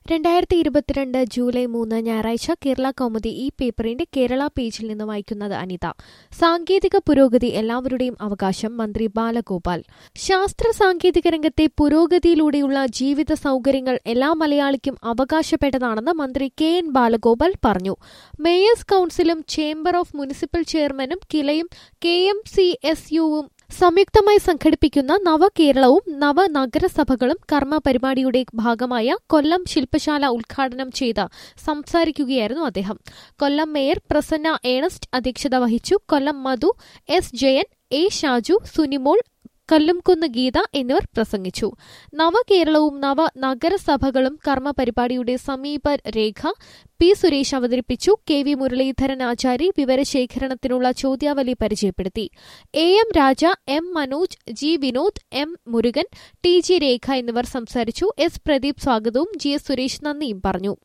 രണ്ടായിരത്തി ഇരുപത്തിരണ്ട് ജൂലൈ മൂന്ന് ഞായറാഴ്ച കേരള കൗമുദി ഈ പേപ്പറിന്റെ കേരള പേജിൽ നിന്ന് വായിക്കുന്നത് അനിത സാങ്കേതിക പുരോഗതി എല്ലാവരുടെയും അവകാശം മന്ത്രി ബാലഗോപാൽ ശാസ്ത്ര സാങ്കേതിക രംഗത്തെ പുരോഗതിയിലൂടെയുള്ള ജീവിത സൗകര്യങ്ങൾ എല്ലാ മലയാളിക്കും അവകാശപ്പെട്ടതാണെന്ന് മന്ത്രി കെ എൻ ബാലഗോപാൽ പറഞ്ഞു മേയേഴ്സ് കൌൺസിലും ചേംബർ ഓഫ് മുനിസിപ്പൽ ചെയർമാനും കിലയും കെ എം സി എസ് യുവും സംയുക്തമായി സംഘടിപ്പിക്കുന്ന നവകേരളവും നവനഗരസഭകളും കർമ്മ പരിപാടിയുടെ ഭാഗമായ കൊല്ലം ശില്പശാല ഉദ്ഘാടനം ചെയ്ത് സംസാരിക്കുകയായിരുന്നു അദ്ദേഹം കൊല്ലം മേയർ പ്രസന്ന ഏണസ്റ്റ് അധ്യക്ഷത വഹിച്ചു കൊല്ലം മധു എസ് ജയൻ എ ഷാജു സുനിമോൾ കല്ലുംകുന്ന് ഗീത എന്നിവർ പ്രസംഗിച്ചു നവകേരളവും നവ നഗരസഭകളും കർമ്മ പരിപാടിയുടെ സമീപ രേഖ പി സുരേഷ് അവതരിപ്പിച്ചു കെ വി മുരളീധരൻ ആചാരി വിവരശേഖരണത്തിനുള്ള ചോദ്യാവലി പരിചയപ്പെടുത്തി A M Raja M Manoj G Vinod M Murugan T G Rekha എന്നിവർ സംസാരിച്ചു എസ് പ്രദീപ് സ്വാഗതവും ജി എസ് സുരേഷ് നന്ദിയും പറഞ്ഞു